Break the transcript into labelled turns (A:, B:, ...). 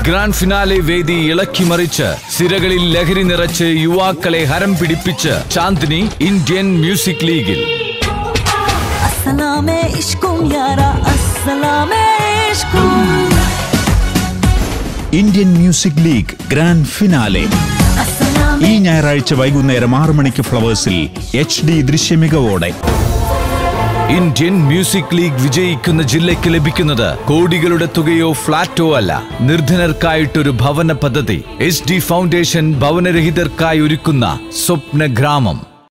A: grand finale വേദി ഇളക്കിമറിച്ച് സിരകളിൽ ലഹരി നിറച്ച് യുവാക്കളെ ഹരം പിടിപ്പിച്ച് ചാന്ദിനി ഇന്ത്യൻ മ്യൂസിക് ലീഗിൽ
B: السلام عشقم يارا السلام عشقم
C: Indian music league grand finale
B: السلام
C: ഈ ഞായറാഴ്ച വൈകുന്നേരം ആറ് മണിക്ക് ഫ്ലവേഴ്സിൽ എച്ച് ഡി ദൃശ്യമികവോടെ
A: ഇന്ത്യൻ മ്യൂസിക് ലീഗ് വിജയിക്കുന്ന ജില്ലയ്ക്ക് ലഭിക്കുന്നത് കോടികളുടെ തുകയോ ഫ്ളാറ്റോ അല്ല നിർധനർക്കായിട്ടൊരു ഭവന പദ്ധതി എസ് ഡി ഫൗണ്ടേഷൻ ഭവനരഹിതർക്കായി ഒരുക്കുന്ന സ്വപ്ന ഗ്രാമം